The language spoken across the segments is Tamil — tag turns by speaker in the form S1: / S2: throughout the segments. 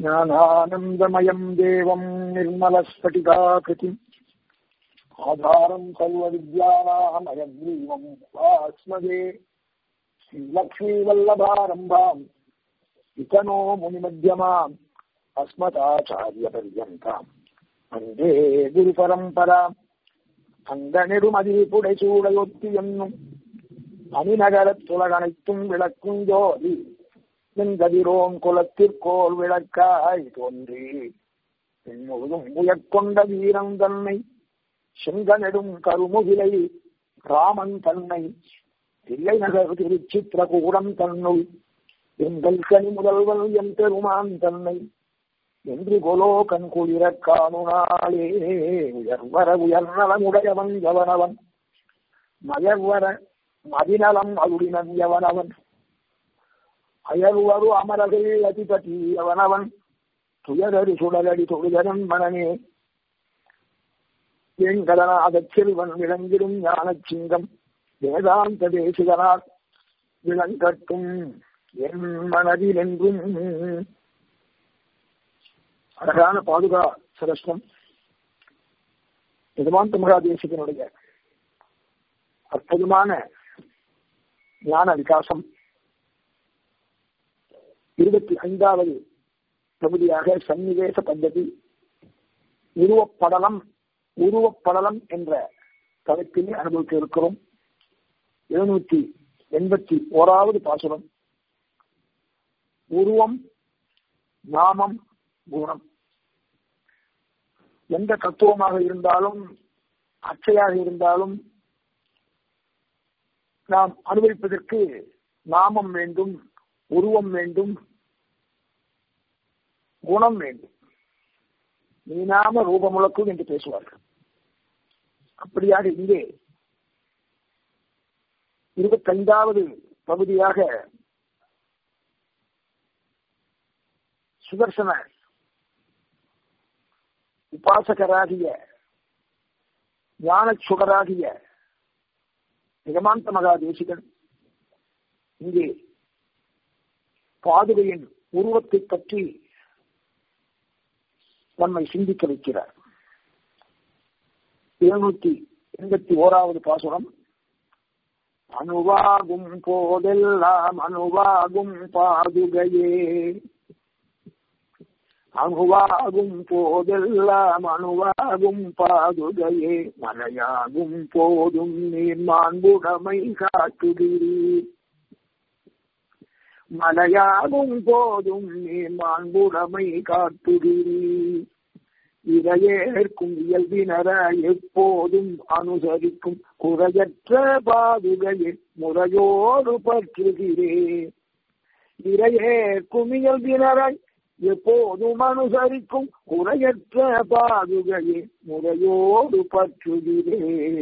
S1: ज्ञानानन्दमयम् देवम् निर्मलस्फटिकाकृतिम् आधारम् सर्वविद्यानामयग्रीवम् वास्मदे श्रीलक्ष्मीवल्लभारम्भाम् इतनो मुनिमध्यमाम् अस्मदाचार्यपर्यन्ताम् வந்தே குரு பரம்பரா அந்த நெடுமதிப்புடை சூடையொத்தி என்னும் அணிநகரத் துலகனைத்தும் விளக்கும் ஜோதி வெண்கதிரோம் குலத்திற்கோள் விளக்காய் தோன்றி முழுதும் உயர்கொண்ட வீரன் தன்னை செங்கனெடும் கருமுகிலை ராமன் தன்னை தில்லை நகர் திருச்சித்திரகூடம் தன்னுள் எங்கள் கனி முதல்வன் என் பெருமான் தன்னை என்று கொலோ கண் குளிர காணுனாலே உயர்வர உயர்நலமுடையவன் எவனவன் மயர்வர மதிநலம் அருளினன் எவனவன் அயர்வரு அமரர்கள் அதிபதி எவனவன் துயரடி சுடலடி தொழுதனன் மனமே எங்கதனாகச் செல்வன் விளங்கிடும் ஞானச் சிங்கம் வேதாந்த தேசிகனார் விளங்கட்டும் என் மனதில் என்றும் அழகான பாதுகா சரஸ்வம் எஜமாந்த மகாதேசிகனுடைய அற்புதமான ஞான விகாசம் இருபத்தி ஐந்தாவது பகுதியாக சன்னிவேச பద్ధதி உருவப்படலம் உருவப்படலம் என்ற தலைப்பிலே அனுபவிக்க இருக்கிறோம் எழுநூத்தி எண்பத்தி ஓராவது பாசுரம் உருவம் நாமம் குணம் எந்த தத்துவமாக இருந்தாலும் அச்சையாக இருந்தாலும் நாம் அனுபவிப்பதற்கு நாமம் வேண்டும் உருவம் வேண்டும் குணம் வேண்டும் நீனாம ரூபமுழக்கும் என்று பேசுவார்கள் அப்படியாக இங்கே இருபத்தைந்தாவது பகுதியாக சுதர்சன உபாசகராகிய ஞான சுடராகிய நிகமாந்த மகாதேசிகன் இங்கே பாதுகையின் உருவத்தை பற்றி நம்மை சிந்திக்க வைக்கிறார் இருநூத்தி எண்பத்தி ஓராவது பாசுரம் அணுவாகும் போதெல்லாம் அணுவாகும் பாதுகையே அணுவாகும் போதெல்லாம் அணுவாகும் பாதுகையே மலையாகும் போதும் நீர் மாண்புடமை காட்டுகிறீர் மலையாகும் போதும் நீர் மாண்புடமை காட்டுகிறீர் இரையேற்கும் இயல்பினர எப்போதும் அனுசரிக்கும் குறையற்ற பாதுகையை முறையோடு பற்றுகிறேன் இரையேற்கும் இயல்பினரை எப்போதும் அனுசரிக்கும் குறையற்ற பாதுகையை முறையோடு பற்றுகிறே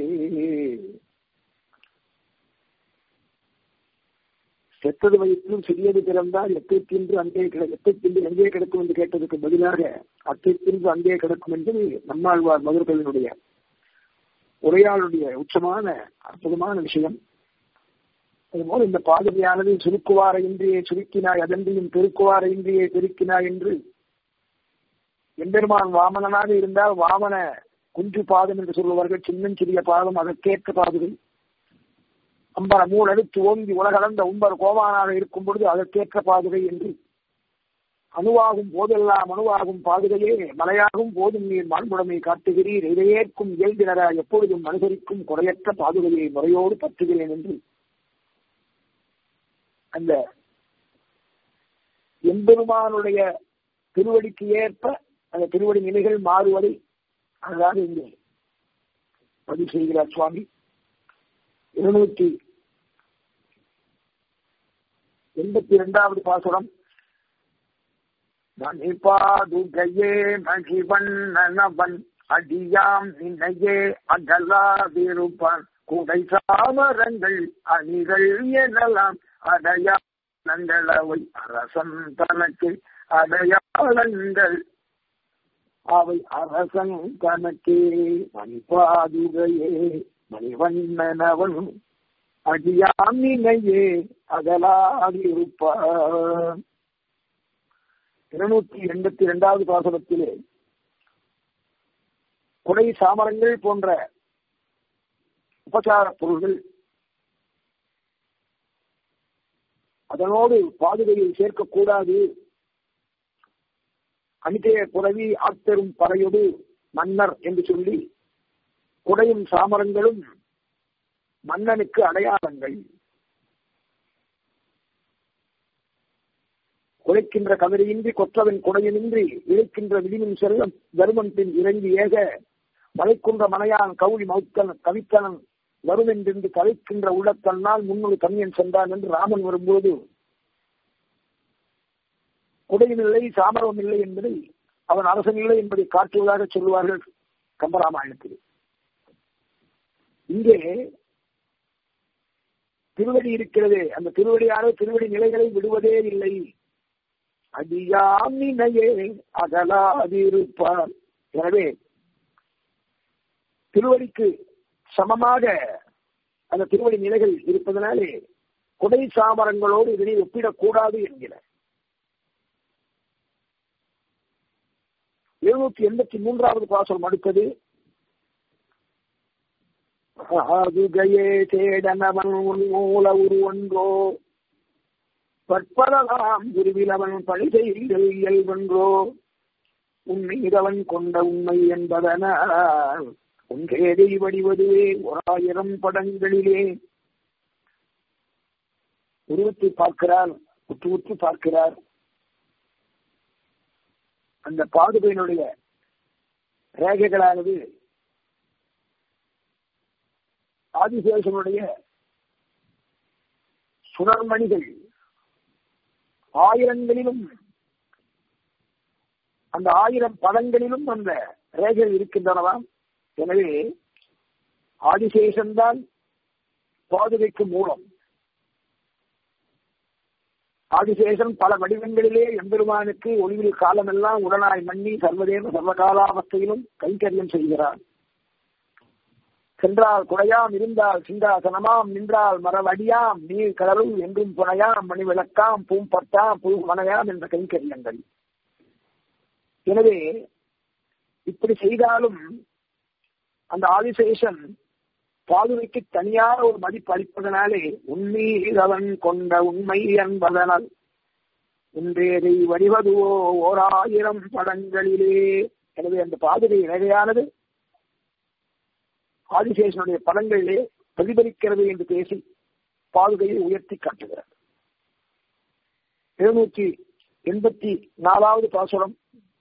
S1: செத்தது வயிற்றிலும் சிறியது பிறந்தால் எத்தை தின்று அங்கே எத்தை தின்று எங்கே கிடக்கும் என்று கேட்டதுக்கு பதிலாக அத்தை தின்று அங்கே கிடக்கும் என்று நம்மாழ்வார் மதுரகவினுடைய உரையாளுடைய உச்சமான அற்புதமான விஷயம் அதுபோல் இந்த பாதுகையானது சுருக்குவார இன்றியே சுருக்கினாய் அதன்றியும் பெருக்குவார இன்றியே பெருக்கினாய் என்று எம்பெருமான் வாமனனாக இருந்தால் வாமன குஞ்சு பாதம் என்று சொல்லுவார்கள் சின்னஞ்சிறிய பாதம் அதற்கேற்ற பாதுகை அம்பர மூலடுத்து ஓங்கி உலகளந்த உம்பர் கோவானாக இருக்கும் பொழுது அதற்கேற்ற பாதுகை என்று அணுவாகும் போதெல்லாம் அணுவாகும் பாதுகையே மலையாகும் போதும் நீர் மாண்புடமை காட்டுகிறீர் இதையேற்கும் இயல்பினரா எப்பொழுதும் அனுசரிக்கும் குறையற்ற பாதுகையை முறையோடு பற்றுகிறேன் என்று அந்த எம்பெருமானுடைய திருவடிக்கு ஏற்ப அந்த திருவடி நிலைகள் மாறுவதை அதாவது இங்கே பதிவு செய்கிறார் சுவாமி இருநூற்றி எண்பத்தி இரண்டாவது பாசுரம் மணிபாதுகையே மகிவண்ணனவன் அடியாம் நினையே அகலாதிருப்பான் குடை சாமரங்கள் அணிகள் எனலாம் அடையா நங்களவை அரசன் தனக்கு அடையாளங்கள் அவை அரசன் தனக்கே மணிபாதுகையே மணிவண்ணனவன் அடியாமினையே அகலாதிருப்பான் இருநூத்தி எண்பத்தி இரண்டாவது பாசனத்திலே குடை சாமரங்கள் போன்ற உபசார பொருள்கள் அதனோடு பாதுகையை சேர்க்கக்கூடாது அனிதே புறவி ஆத்தரும் பறையொடு மன்னர் என்று சொல்லி குடையும் சாமரங்களும் மன்னனுக்கு அடையாளங்கள் குலைக்கின்ற கதிரையின்றி கொற்றவன் குடையினின்றி இழைக்கின்ற விதிமின் செல்லம் தருமன் பின் இறங்கி ஏக மலைக்குன்ற மனையான் கவுளி மௌத்தன் கவித்தனன் வரும் என்றென்று கலைக்கின்ற உள்ளத்தன்னால் முன்னொரு கம்மியன் சென்றான் என்று ராமன் வரும்போது குடையும் இல்லை சாமரம் இல்லை என்பதை அவன் அரசன் இல்லை என்பதை காட்டுவதாக சொல்லுவார்கள் கம்பராமாயணத்தில் இங்கே திருவடி இருக்கிறது அந்த திருவடியான திருவடி நிலைகளை விடுவதே இல்லை அடியாம் நினையே அகலாதிருப்பார் எனவே திருவடிக்கு சமமாக அந்த திருவடி நிலைகள் இருப்பதனாலே குடை சாமரங்களோடு இதனை ஒப்பிடக்கூடாது என்கிற எழுநூத்தி எண்பத்தி மூன்றாவது பாசனம் அடுத்தது ஆதுகையே தேடனவன் மூல உருவன்றோ பற்பலலாம் குருவில் அவன் பழி செய்தல் இயல்பென்றோ உன்மீதவன் கொண்ட உண்மை என்பதனால் உன்கேதை வடிவதுவே ஓராயிரம் படங்களிலே உருவத்தை பார்க்கிறார் உற்று உற்று பார்க்கிறார் அந்த பாதுகையினுடைய ரேகைகளானது ஆதிசேஷனுடைய சுடர்மணிகள் ஆயிரங்களிலும் அந்த ஆயிரம் பதங்களிலும் அந்த ரேகைகள் இருக்கின்றனவாம் எனவே ஆதிசேஷன்தான் பாதுகைக்கு மூலம் ஆதிசேஷன் பல வடிவங்களிலே எம்பெருமானுக்கு ஒளிவில் காலமெல்லாம் உடனாய் மண்ணி சர்வதேவ சர்வகாலாவஸ்தையிலும் கைங்கரியம் செய்கிறார் சென்றால் குடையாம் இருந்தால் சிங்காசனமாம் நின்றால் மரவடியாம் நீர் கடலும் என்றும் புனையாம் மணி விளக்காம் பூம்பட்டாம் புழு மனையாம் என்ற கைங்கரியங்கள் எனவே இப்படி செய்தாலும் அந்த ஆதிசேஷன் பாதுகைக்கு தனியான ஒரு மதிப்பு அளிப்பதனாலே உண்மையவன் கொண்ட உண்மை என்பதனால் இன்றேதை வடிவதுவோ ஓர் ஆயிரம் படங்களிலே எனவே அந்த பாதுகை நிலையானது ஆதிசேஷனுடைய படங்களிலே பிரதிபலிக்கிறது என்று பேசி பாதுகையை உயர்த்தி காட்டுகிறார் எழுநூற்றி எண்பத்தி நாலாவது பாசுரம்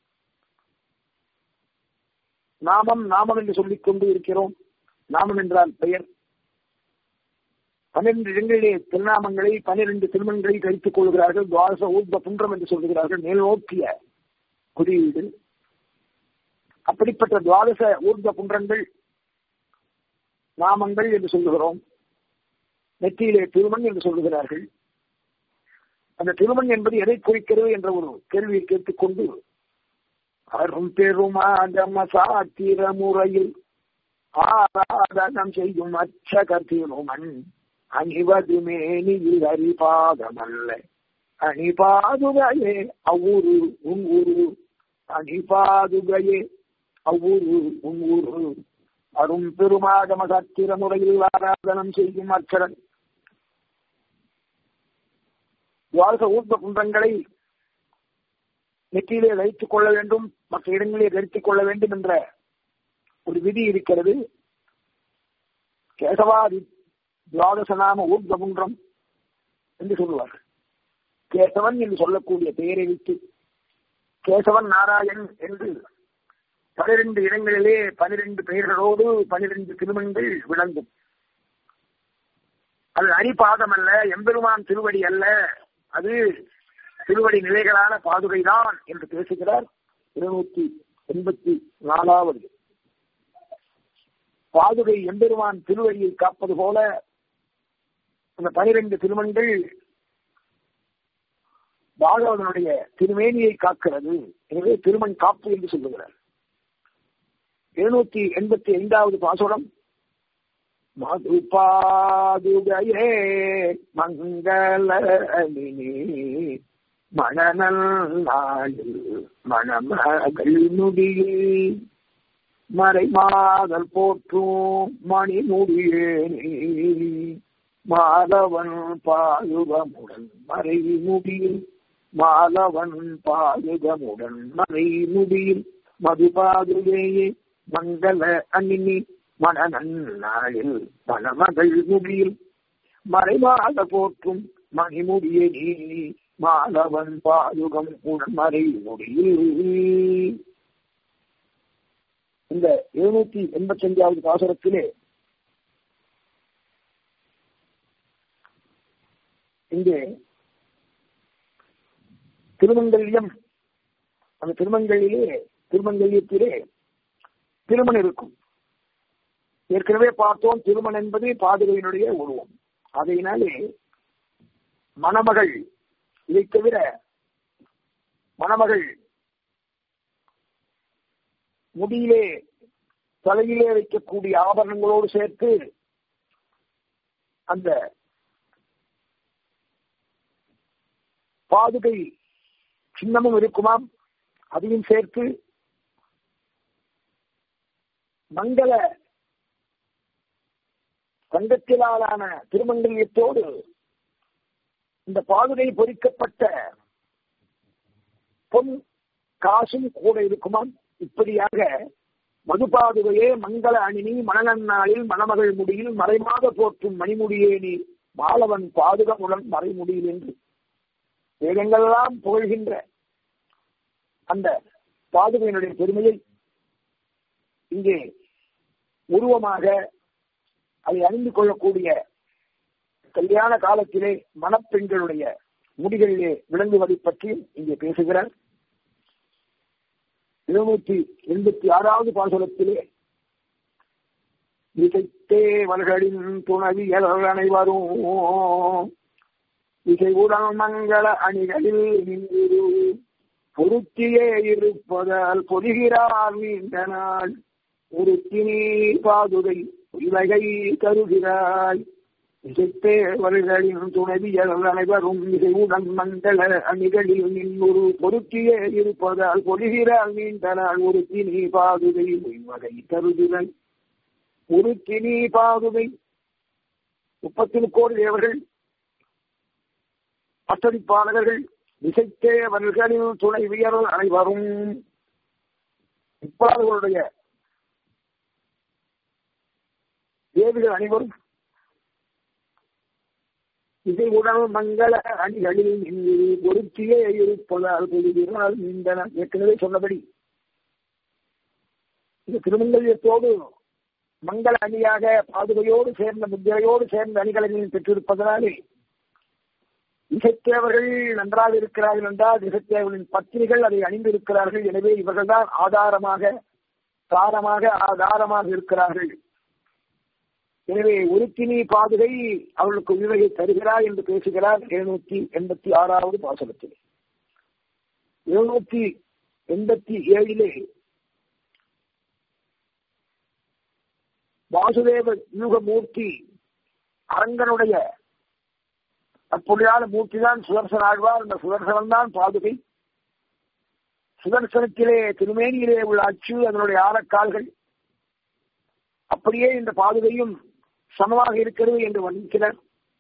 S1: நாமம் நாமம் என்று சொல்லிக் கொண்டு இருக்கிறோம் நாமம் என்றால் பெயர் பன்னிரண்டு இடங்களிலே திருநாமங்களை பன்னிரண்டு திருமணங்களை கழித்துக் கொள்கிறார்கள் துவாரச ஊர்வ புன்றம் என்று சொல்லுகிறார்கள் மேல் நோக்கிய குறியீடு அப்படிப்பட்ட துவாதச ஊர்வ புன்றங்கள் நாமங்கள் என்று சொல்லுகிறோம் நெற்றியிலே திருமண் என்று சொல்லுகிறார்கள் அந்த திருமண் என்பது எதை குறிக்கிறது என்ற ஒரு கேள்வியை கேட்டுக்கொண்டு அரும் பெருமாதம சாத்திர முறையில் ஆராதனம் செய்யும் அச்சக திருமண் அணிவது மேனியில் அரிபாதமல்ல அணிபாதுகையே அவ்வூரு உன் ஊரு அணிபாதுகையே அவ்வூரு உன் ஊரு அரும் பெருமாதம சத்திர முறையில் ஆராதனம் செய்யும் அச்சரன் துவாரச ஊர்வ குன்றங்களை நெற்றியிலே வைத்துக் கொள்ள வேண்டும் மற்ற இடங்களிலே தரித்துக் கொள்ள வேண்டும் என்ற ஒரு விதி இருக்கிறது கேசவாதி துவாதசநாம ஊர்வகுன்றம் என்று சொல்லுவார்கள் கேசவன் என்று சொல்லக்கூடிய பெயரை வைத்து கேசவன் நாராயண் என்று பனிரெண்டு இடங்களிலே பனிரெண்டு பெயர்களோடு பனிரெண்டு திருமணங்கள் விளங்கும் அது அரிபாதம் அல்ல எம்பெருமான் திருவடி அல்ல அது திருவடி நிலைகளான பாதுகைதான் என்று பேசுகிறார் இருநூத்தி எண்பத்தி நாலாவது பாதுகை எம்பெருமான் திருவடியை காப்பது போல அந்த பனிரெண்டு திருமண்கள் பாகவதனுடைய திருமேனியை காக்கிறது எனவே திருமண் காப்பு என்று சொல்லுகிறார் எழுநூத்தி எண்பத்தி ஐந்தாவது பாசுரம் மது பாதுகையே மங்களமினி மணநல் நாளில் மணமகள் முடியில் மறைமாதல் போற்றும் மணிமுடியேனே மாதவன் பாயுகமுடன் மறைமுடியில் மாலவன் பாயுகமுடன் மறைமுடியில் மதுபாதுவேயே மங்கள அணினி மணநன் நாளில் மணமகள் முடியில் மறைமாத போற்றும் மணிமுடியே நீ மாலவன் பாயுகம் உடன் மறைமுடியில் இந்த எழுநூத்தி எண்பத்தி அஞ்சாவது பாசுரத்திலே இங்கே திருமங்கல்யம் அந்த திருமங்கலிலே திருமங்கல்யத்திலே திருமணம் இருக்கும் ஏற்கனவே பார்த்தோம் திருமணம் என்பது பாதுகையினுடைய உருவம் அதையினாலே மணமகள் இதை தவிர மணமகள் முடியிலே தலையிலே வைக்கக்கூடிய ஆபரணங்களோடு சேர்த்து அந்த பாதுகை சின்னமும் இருக்குமாம் அதையும் சேர்த்து மங்கள தங்கத்திலான திருமங்கல்யத்தோடு இந்த பாதுகை பொறிக்கப்பட்ட பொன் காசும் கூட இருக்குமாம் இப்படியாக மதுபாதுகையே மங்கள அணினி மணநன்னாளில் மணமகள் முடியில் மறைமாக போற்றும் மணிமுடியே நீ மாலவன் பாதுகமுடன் மறைமுடியில் என்று வேதங்களெல்லாம் புகழ்கின்ற அந்த பாதுகையினுடைய பெருமையை இங்கே உருவமாக அதை அணிந்து கொள்ளக்கூடிய கல்யாண காலத்திலே மணப்பெண்களுடைய முடிகளிலே விளங்குவதை பற்றியும் இங்கே பேசுகிறார் இருநூத்தி எண்பத்தி ஆறாவது பாசுரத்திலே இசைத்தேவர்களின் துணவியல் அனைவரும் இசைவுடன் மங்கள அணிகளில் நின்று பொருத்தியே இருப்பதால் பொதுகிறார் நீண்ட நாள் ஒருத்தினி பாதுகை இலகை தருகிறாய் இசைத்தேவர்களின் துணவியல் அனைவரும் இசைவுடன் மங்கள அணிகளில் நின்று பொருத்தியே இருப்பதால் பொதுகிறார் நீண்ட நாள் ஒருத்தினி பாதுகை வகை தருகிறாய் ஒருத்தினி பாதுகை முப்பத்தி கோடி தேவர்கள் அச்சடிப்பாளர்கள் இசைத்தேவர்களின் துணைவியர் அனைவரும் இப்பாளர்களுடைய தேவிகள் அனைவரும் இதை உடல் மங்கள அணிகளில் நின்று பொருத்தியே இருப்பதால் பொழுதினால் நீண்டன ஏற்கனவே சொன்னபடி இந்த திருமங்கல்யத்தோடு மங்கள அணியாக பாதுகையோடு சேர்ந்த முத்திரையோடு சேர்ந்த அணிகலனையும் பெற்றிருப்பதனாலே இசைத்தேவர்கள் நன்றாக இருக்கிறார்கள் என்றால் இசைத்தேவர்களின் பத்திரிகள் அதை அணிந்திருக்கிறார்கள் எனவே இவர்கள்தான் ஆதாரமாக சாரமாக ஆதாரமாக இருக்கிறார்கள் எனவே ஒருத்தினி பாதுகை அவர்களுக்கு உயிரை தருகிறார் என்று பேசுகிறார் எழுநூத்தி எண்பத்தி ஆறாவது பாசனத்தில் எழுநூத்தி எண்பத்தி ஏழிலே வாசுதேவ யூகமூர்த்தி அரங்கனுடைய அப்புள்ளியான மூர்த்தி தான் சுதர்சன ஆழ்வார் அந்த சுதர்சனம் தான் பாதுகை சுதர்சனத்திலே திருமேனியிலே உள்ள அச்சு அதனுடைய ஆரக்கால்கள் அப்படியே இந்த பாதுகையும் சமமாக இருக்கிறது என்று வர்ணிக்கிறார்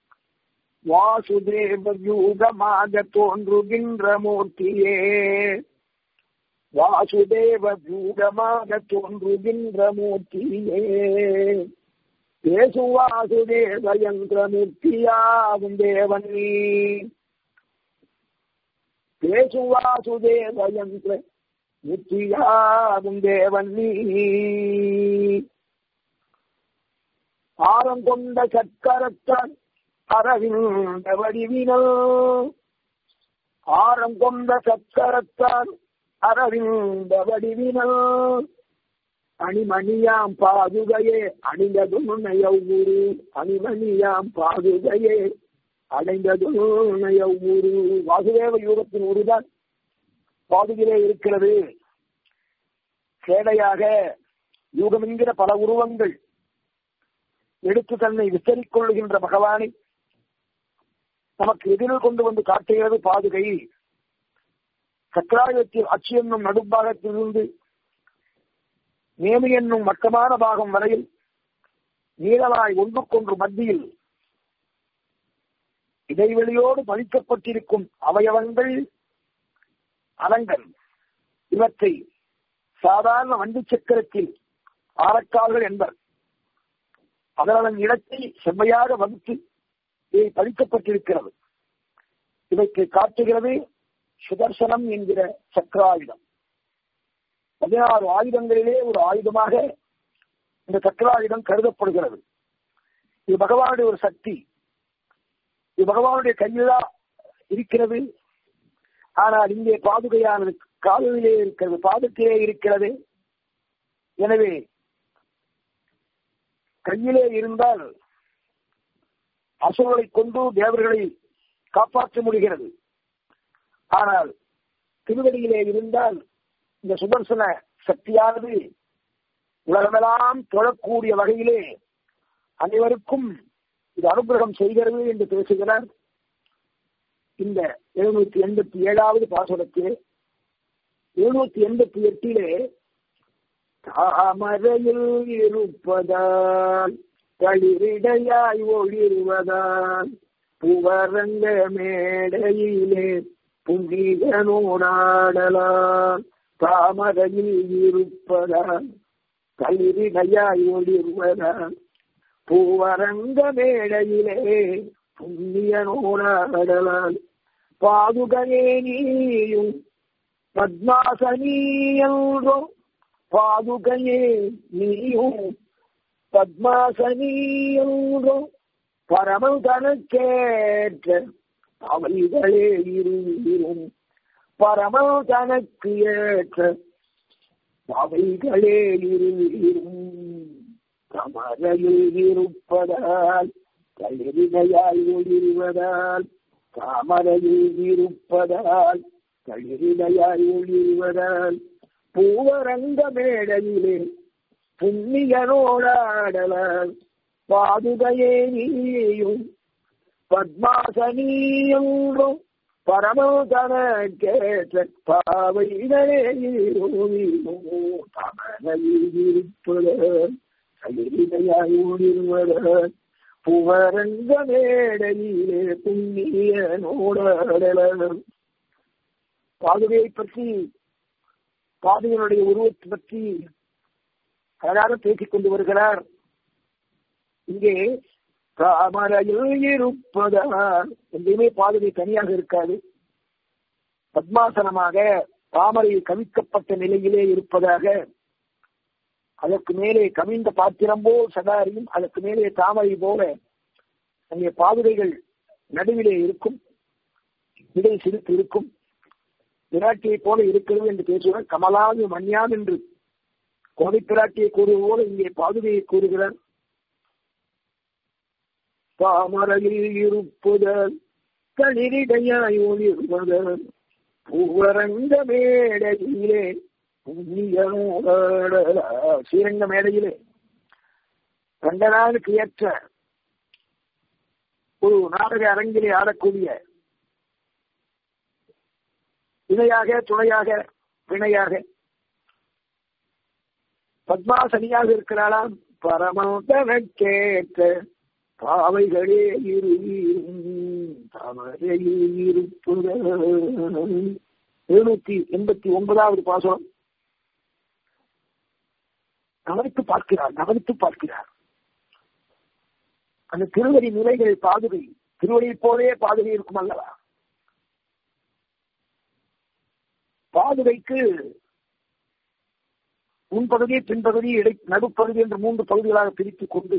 S1: வாசுதேவ யூகமாக தோன்றுகின்ற மூர்த்தியே வாசுதேவ யூகமாக தோன்றுகின்ற மூர்த்தியே பேசு வாசுதேவ யந்திரமூர்த்தியாகும் தேவன் நீ பேசு வாசுதேவ யந்திர மூர்த்தியாகும் தேவன் நீ ஆரம் கொண்ட சக்கரத்தான் அரவிந்த வடிவினோ ஆரம் கொண்ட சக்கரத்தான் அரவிந்த வடிவினோ அணிமணியாம் பாதுகையே அணிந்ததும் நெய்யூரு அணிமணியாம் பாதுகையே அடைந்ததும் நெய்யூரு வாசுதேவ யூகத்தின் உருதான் பாதுகிலே இருக்கிறது சேடையாக யூகம் என்கிற பல உருவங்கள் எடுத்து தன்னை விஸ்தரிக் கொள்ளுகின்ற பகவானை நமக்கு எதிரில் கொண்டு வந்து காட்டுகிறது பாதுகை சக்கராயுதத்தில் அச்சு என்னும் நடுப்பாகத்திலிருந்து நேமி என்னும் மட்டமான பாகம் வரையில் நீளமாய் ஒன்றுக்கொன்று மத்தியில் இடைவெளியோடு பதிக்கப்பட்டிருக்கும் அவயவங்கள் அலங்கள் இவற்றை சாதாரண வண்டி சக்கரத்தில் ஆரக்கால்கள் என்பர் அதன் இடத்தை செம்மையாக வகுத்து இவை பதிக்கப்பட்டிருக்கிறது இவைக்கு காட்டுகிறது சுதர்சனம் என்கிற சக்கராயுதம் பதினாறு ஆயுதங்களிலே ஒரு ஆயுதமாக இந்த சக்கராயுதம் கருதப்படுகிறது இது பகவானுடைய ஒரு சக்தி இது பகவானுடைய கையில்தான் இருக்கிறது ஆனால் இங்கே பாதுகையானது காலிலே இருக்கிறது பாதத்திலே இருக்கிறது எனவே கையிலே இருந்தால் அசுரனை கொண்டு தேவர்களை காப்பாற்ற முடிகிறது ஆனால் திருவடியிலே இருந்தால் இந்த சுதர்சன சக்தியானது உலகமெல்லாம் தொழக்கூடிய வகையிலே அனைவருக்கும் இது அனுகிரகம் செய்கிறது என்று பேசுகிறார் இந்த எழுநூத்தி எண்பத்தி ஏழாவது பாசுரத்திலே எழுநூத்தி எண்பத்தி எட்டிலே தாமரையில் இருப்பதால் களிரிடையாய் ஒளிர்வதால் புவரங்க மேடையிலே புண்ணியனோடாடலாம் தாமரையில் இருப்பதால் களிரிடையாய் ஒளிர்வதால் பூவரங்க மேடையிலே புண்ணியனோடாடலால் பாதுகையே நீயும் பத்மாசனியன்றோ பாதுகையே நீயும் பத்மாசனியன்றோ பரமன் தனக்கேற்ற அவைகளே இருவீரும் பரமன் தனக்கு ஏற்ற அவைகளே இருவீரும் கமரையில் இருப்பதால் கலிரிகையாய் ஒளிர்வதால் தாமரையில் இருப்பதால் கலிரிகையாய் ஒளிர்வதால் பூவரங்க மேடையிலே புண்ணியனோடாடலால் பாதுகையே நீயும் பத்மாசனியும் பரமோதன கேட்ட பாவைகளே தமனையில் இருப்பதால் கலிரிகையாய் ஒளிர்வதால் புவரங்க மேடையிலே புண்ணிய நோடலாம் பாதுகையை பற்றி பாதுகையினுடைய உருவத்தை பற்றி அழகாக பேசிக் கொண்டு வருகிறார் இங்கே தாமரையில் இருப்பதால் எங்கேயுமே பாதுகை தனியாக இருக்காது பத்மாசனமாக தாமரையில் கவிக்கப்பட்ட நிலையிலே இருப்பதாக அதற்கு மேலே கவிழ்ந்த பாத்திரம் போல் சதாரியும் அதற்கு மேலே தாமரை போல அங்கே பாதுகைகள் நடுவிலே இருக்கும் இடை சிரித்து இருக்கும் பிராட்டியை போல இருக்கிறது என்று பேசுவார் கமலாது மன்யான் என்று கோவை பிராட்டியை கூறுவது போல இங்கே பாதுகையை கூறுகிறார் தாமரையில் இருப்புதல் களிரிடையாய் ஒளிர்வதல் பூவரங்க மேடையிலே ஸ்ரீரங்க மேடையிலே ரங்கநாதனுக்கு ஏற்ற ஒரு நாடக அரங்கிலே ஆடக்கூடிய இணையாக துணையாக பிணையாக பத்மாசனியாக இருக்கிறாளாம் பரமதனக்கேற்ற பாவைகளே இருவீரும் தமரையில் இருப்புதல் எழுநூத்தி எண்பத்தி ஒன்பதாவது பாசனம் கவனித்து பார்க்கிறார் கவனித்து பார்க்கிறார் அந்த திருவடி நிலைகள் பாதுகை திருவடியை போலே பாதுகை இருக்கும் அல்லவா பாதுகைக்கு முன்பகுதி பின்பகுதி இடை நடுப்பகுதி என்று மூன்று பகுதிகளாக பிரித்துக் கொண்டு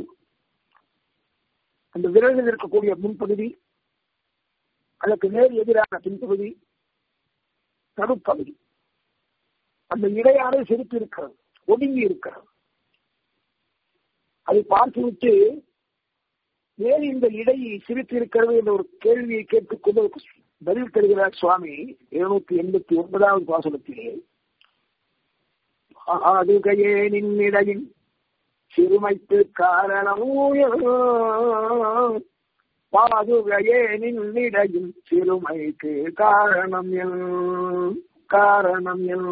S1: அந்த விரலில் இருக்கக்கூடிய முன்பகுதி அதற்கு நேர் எதிரான பின்பகுதி நடுப்பகுதி அந்த இடையானது செலுத்தி இருக்கிறது ஒடுங்கி இருக்கிறது அதை பார்த்துவிட்டு ஏன் இந்த இடை சிரித்து இருக்கிறது என்ற ஒரு கேள்வியை கேட்டுக்கொண்டு பதில் தருகிறார் சுவாமி எழுநூத்தி எண்பத்தி ஒன்பதாவது பாசனத்திலே பாதுகையே நின்னிடையின் சிறுமைக்கு காரணம் பாதுகையே நின்னிடையின் சிறுமைக்கு காரணம் காரணம் என்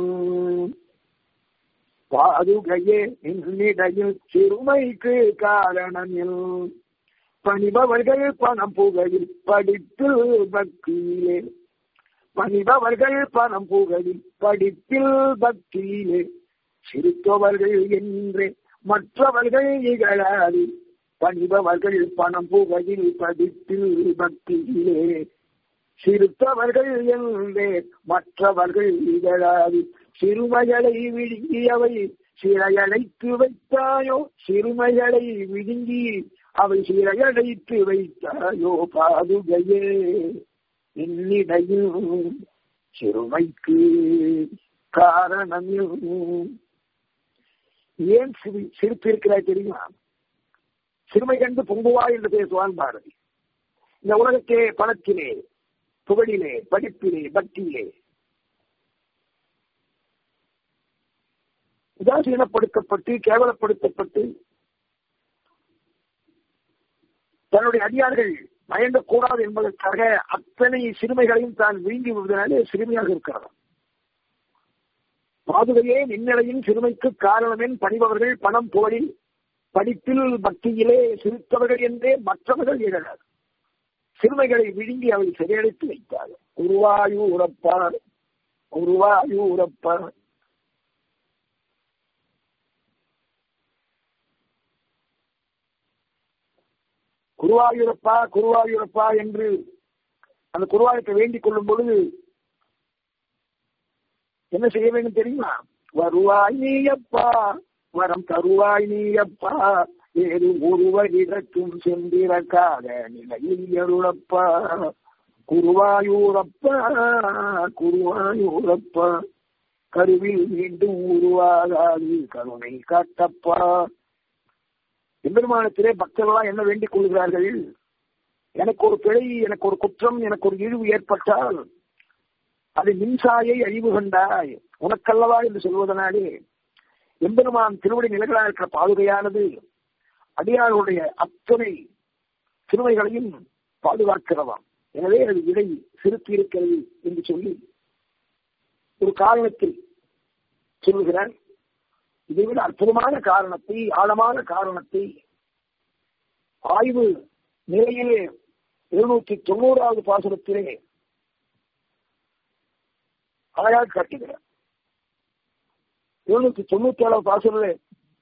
S1: பாதுகையே என்னிடையில் சிறுமைக்கு காரணம் என் பணிபவர்கள் பணம் புகையில் படிப்பில் பக்தியிலே பணிபவர்கள் பணம் புகையில் படிப்பில் பக்தியிலே சிரித்தவர்கள் என்றே மற்றவர்கள் இகழாது பணிபவர்கள் பணம் புகையில் படிப்பில் பக்தியிலே சிரித்தவர்கள் என்றே மற்றவர்கள் இகழாது சிறுமைகளை விழுங்கியவை சிறையடைத்து வைத்தாயோ சிறுமைகளை விழுங்கி அவை சிறையடைத்து வைத்தாயோ பாதுகையே என்னிடையும் சிறுமைக்கு காரணம் ஏன் சிரி சிரிப்பிருக்கிறாய் தெரியுமா சிறுமை கண்டு பொங்குவா என்று பேசுவான் பாரதி இந்த உலகத்திலே பணத்திலே புகழிலே படிப்பிலே பக்தியிலே உதாசீனப்படுத்தப்பட்டு கேவலப்படுத்தப்பட்டு தன்னுடைய அடியார்கள் மயங்கக்கூடாது என்பதற்காக அத்தனை சிறுமைகளையும் தான் விழுங்கி விடுவதனாலே சிறுமையாக இருக்கிறார் பாதுகையே நின்னிலையின் சிறுமைக்கு காரணமென் பணிபவர்கள் பணம் புகழில் படிப்பில் பக்தியிலே சிரித்தவர்கள் என்றே மற்றவர்கள் இழந்தார் சிறுமைகளை விழுங்கி அவை சிறையடைத்து வைத்தார் உருவாயூரப்பார் உருவாயூரப்பார் குருவாயூரப்பா குருவாயூரப்பா என்று அந்த குருவாயூரத்தை வேண்டிக் கொள்ளும் பொழுது என்ன செய்ய வேண்டும் தெரியுமா வருவாய் நீயப்பா வரம் தருவாய் நீயப்பா ஏது ஒருவரிடத்தும் சென்றிருக்காத நிலையில் அருளப்பா குருவாயூரப்பா குருவாயூரப்பா கருவில் மீண்டும் உருவாகாது கருணை காட்டப்பா எம்பெருமானத்திலே பக்தர்களா என்ன வேண்டிக் கொள்கிறார்கள் எனக்கு ஒரு பிழை எனக்கு ஒரு குற்றம் எனக்கு ஒரு இழிவு ஏற்பட்டால் அது மின்சாயை அழிவு கண்டாய் உனக்கல்லவா என்று சொல்வதனாலே எம்பெருமான் திருவடி நிலைகளாக இருக்கிற பாதுகையானது அடியார்களுடைய அத்தனை சிறுமைகளையும் பாதுகாக்கிறதாம் எனவே அது விடை சிறுத்தி இருக்கிறது என்று சொல்லி ஒரு காரணத்தில் சொல்லுகிறார் இதைவிட அற்புதமான காரணத்தை ஆழமான காரணத்தை ஆய்வு நிலையிலே இருநூற்றி தொண்ணூறாவது பாசுரத்திலே அழகாக காட்டுகிறார் இருநூத்தி தொண்ணூத்தி ஏழாவது பாசுரே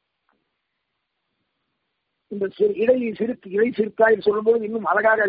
S1: இந்த இடை சிறுத்து இடை சிறுத்தாய் சொல்லும்போது இன்னும் அழகாக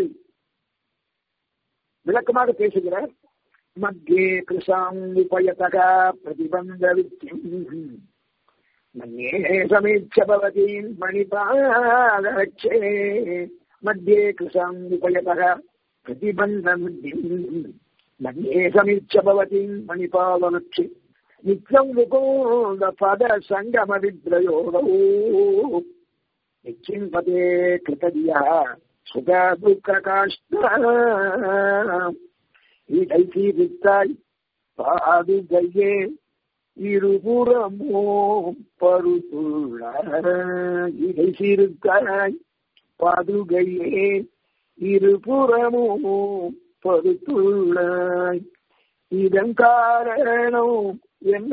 S1: விளக்கமாக பேசுகிறார் மத்தியே கிருஷாங்குபயதக பிரதிபந்த வித்தியம் மன்யே சமீட்ச பவதீன் மணிபாதரட்சே மத்தியே கிருஷாங்குபயதக பிரதிபந்த வித்தியம் மன்யே சமீட்ச பவதீன் மணிபாதரட்சே நித்யம் முகோந்த பத சங்கம வித்ரயோகோ நிச்சிம்பதே கிருததியா சுக துக்க காஷ்ட இடை சீர்த்தாய் பாதுகையே இருபுறமோ பருத்துள்ள இடை சீர்த்தாய் பாதுகையே இருபுறமோ பருத்துள்ளாய் இதன் காரணம் என்ன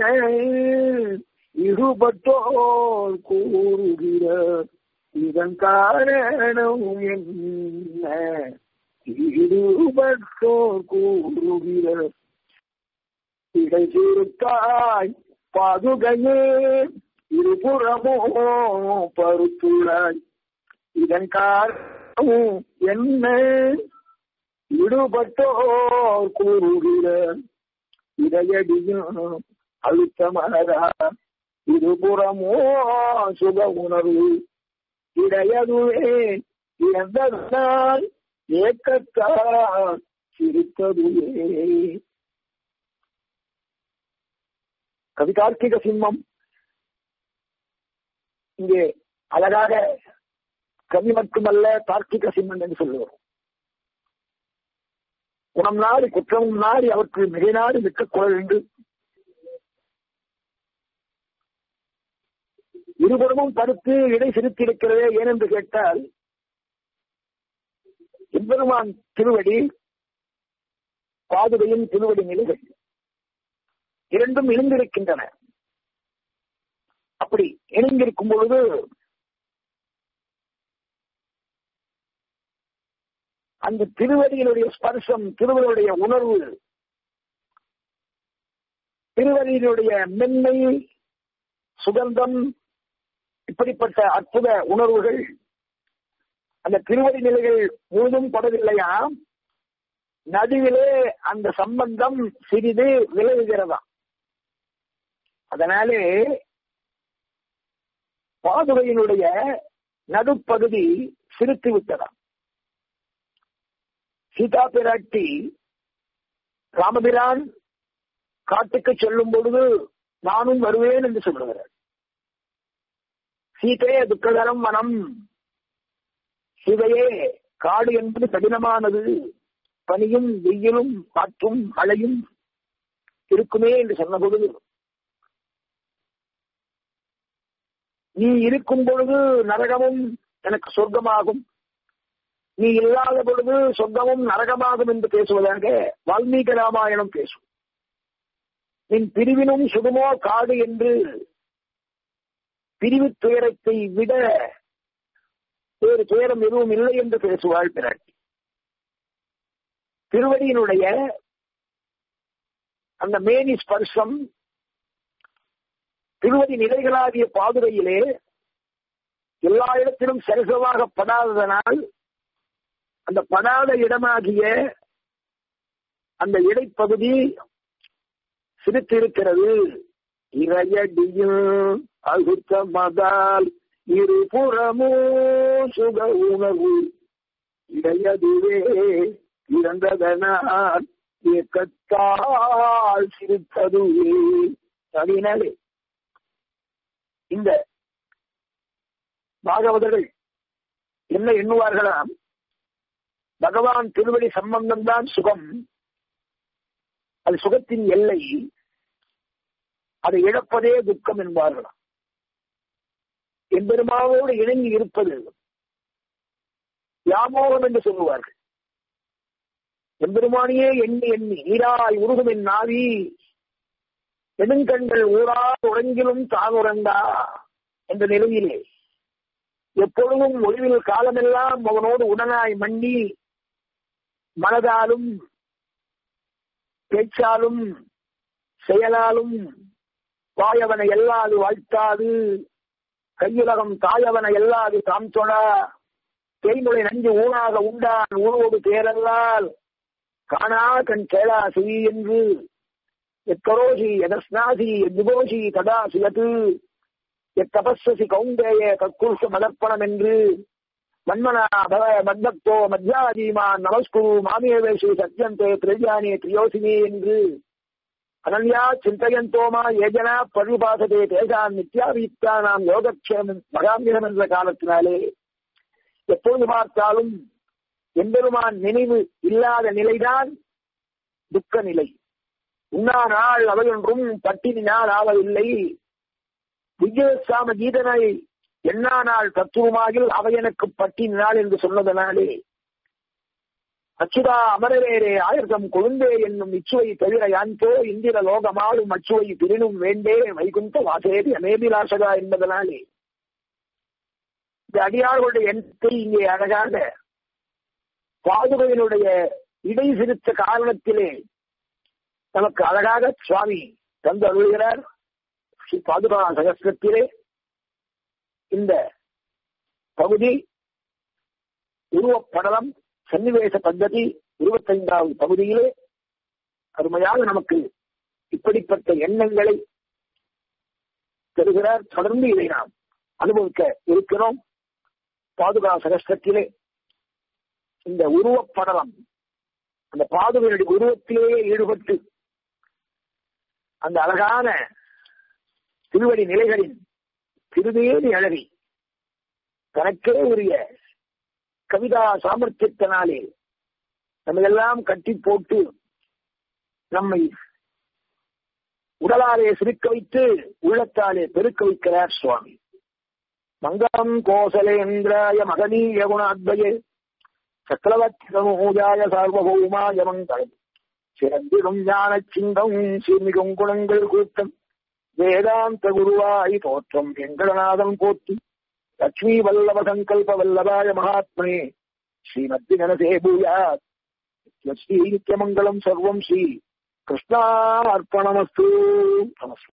S1: இருபட்டோர் கூறுகிறார் இதன் காரணம் என்ன இருபட்டோர் கூறுகிறார் இடை சுருத்தாய் பாதுகையே இருபுறமோ பருத்துள்ளாய் இதன் காரணம் என்ன ஈடுபட்டோர் கூறுகிறார் இதையடியும் அழுத்தமனதா இருபுறமோ சுக உணர்வு இடையதுவே இறந்ததனால் ஏக்கத்தால் சிரித்ததுவே கவி கார்த்திக சிம்மம் இங்கே அழகாக கவி மட்டுமல்ல கார்த்திக சிம்மன் என்று சொல்லுவோம் குணம் நாடி குற்றமும் நாடி அவருக்கு மிகை நாடி மிக்க குரல் என்று இருபுறமும் படுத்து இடை சிரித்திருக்கிறதே ஏனென்று கேட்டால் எம்பெருமான் திருவடி பாதுகையின் திருவடி நிலைகள் இரண்டும் இணைந்திருக்கின்றன அப்படி இணைந்திருக்கும் பொழுது அந்த திருவடியினுடைய ஸ்பர்சம் திருவருடைய உணர்வு திருவடியினுடைய மென்மை சுகந்தம் இப்படிப்பட்ட அற்புத உணர்வுகள் அந்த திருவடி நிலைகள் முழுதும் படவில்லையா நடுவிலே அந்த சம்பந்தம் சிறிது விலகுகிறதா அதனாலே பாதுகையினுடைய நடுப்பகுதி சிரித்து விட்டதாம் சீதா பிராட்டி ராமபிரான் காட்டுக்கு செல்லும் பொழுது நானும் வருவேன் என்று சொல்லுகிறார் சீதே துக்ககரம் வனம் சிவையே காடு என்பது கடினமானது பனியும் வெயிலும் காற்றும் மழையும் இருக்குமே என்று சொன்ன பொழுது நீ இருக்கும் பொழுது நரகமும் எனக்கு சொர்க்கமாகும் நீ இல்லாத பொழுது சொர்க்கமும் நரகமாகும் என்று பேசுவதாக வால்மீகி ராமாயணம் பேசும் நின் பிரிவினும் சுடுமோ காடு என்று பிரிவு துயரத்தை விட வேறு துயரம் எதுவும் இல்லை என்று பேசுவாள் பிராட்டி திருவடியினுடைய அந்த மேனி ஸ்பர்சம் திருவடி நிலைகளாகிய பாதுகையிலே எல்லா இடத்திலும் சரிசமாக படாததனால் அந்த படாத இடமாகிய அந்த இடைப்பகுதி சிரித்திருக்கிறது இறையடியும் அழுத்த மதால் இருபுறமோ சுக உணர்வு இடையதுவே இறந்ததனால் இயக்கத்தால் சிரித்ததுவே அதனாலே இந்த பாகவதர்கள் என்ன எண்ணுவார்களாம் பகவான் திருவடி சம்பந்தம் தான் சுகம் அது சுகத்தின் எல்லை அதை இழப்பதே துக்கம் என்பார்களாம் எம்பெருமாவோடு இணங்கி இருப்பது யாமோகம் என்று சொல்லுவார்கள் எம்பெருமானியே எண்ணி எண்ணி நீராய் உருகும் என் நாவி நெடுங்கண்கள் ஊரா உறங்கிலும் தான் உறங்கா என்ற நிலையிலே எப்பொழுதும் ஒளிவில் காலமெல்லாம் அவனோடு உடனாய் மண்டி மனதாலும் பேச்சாலும் செயலாலும் வாயவனை எல்லாது வாழ்த்தாது கையுலகம் தாயவனை எல்லாது தாம் தொழா தேய்மொழி நஞ்சு ஊனாக உண்டான் ஊரோடு தேரல்லால் காணா கண் கேளா செய் என்று எக்கரோசி எதஸ்நாசி எத்போசி தடா சுயத்து எத்தபஸ்வசி கௌந்தேய கற்குருஷ மதர்ப்பணம் என்று மன்மனா பவ மத்பக்தோ மத்யாதீமான் நமஸ்குரு மாமியவேஷு சத்யந்தே திரியானே திரியோசினி என்று அனன்யா சிந்தயந்தோமா ஏஜனா பரிபாசதே தேசான் நித்யாவீத்தா நாம் யோகக்ஷேமம் மகாமியம் என்ற காலத்தினாலே எப்பொழுது பார்த்தாலும் எம்பெருமான் நினைவு இல்லாத நிலைதான் துக்க நிலை உண்ணா நாள் அவையொன்றும் பட்டினி நாள் ஆவதில்லை விஜயசாம கீதனை எண்ணா நாள் தத்துவமாகில் அவை எனக்கு பட்டினி நாள் என்று சொன்னதனாலே அச்சுதா அமரவேரே ஆயிரத்தம் கொழுந்தே என்னும் இச்சுவை தவிர யான்தோ இந்திர லோகமாளும் அச்சுவை பிரினும் வேண்டே வைகுந்த வாசேரி அநேபிலாசகா என்பதனாலே இந்த அடியார்களுடைய எண்ணத்தை இங்கே அழகாக பாதுகையினுடைய இடை சிரித்த காரணத்திலே நமக்கு அழகாக சுவாமி தந்து அருள்கிறார் ஸ்ரீ பாதுகா சகஸ்திரத்திலே இந்த பகுதி உருவப்படலம் சன்னிவேச பద్ధதி இருபத்தைந்தாவது பகுதியிலே அருமையாக நமக்கு இப்படிப்பட்ட எண்ணங்களை தருகிறார் தொடர்ந்து இதை நாம் அனுபவிக்க இருக்கிறோம் பாதுகா சகஸ்திரத்திலே இந்த உருவப்படலம் அந்த பாதுகையுடைய உருவத்திலேயே ஈடுபட்டு அந்த அழகான திருவடி நிலைகளின் திருவேணி அழகி தனக்கே உரிய கவிதா சாமர்த்தியத்தினாலே நம்மெல்லாம் கட்டி போட்டு நம்மை உடலாலே சிரிக்க வைத்து உள்ளத்தாலே பெருக்க வைக்கிறார் சுவாமி மங்களம் கோசலேந்திராய மகனீய குணாத்வயே சக்கரவர்த்தி சமூஜாய சார்வபௌமாய மங்களம் சிறந்திடும் ஞான சிங்கம் சீர்மிகும் குணங்கள் கூட்டம் வேதாந்த குருவாய் தோற்றம் வெங்கடநாதன் போற்றி லட்சுமி வல்லப சங்கல்ப வல்லபாய மகாத்மனே ஸ்ரீமத்தி கணசே பூயாத் ஸ்ரீ நித்யமங்கலம் சர்வம் ஸ்ரீ கிருஷ்ணார்ப்பணமஸ்து நமஸ்து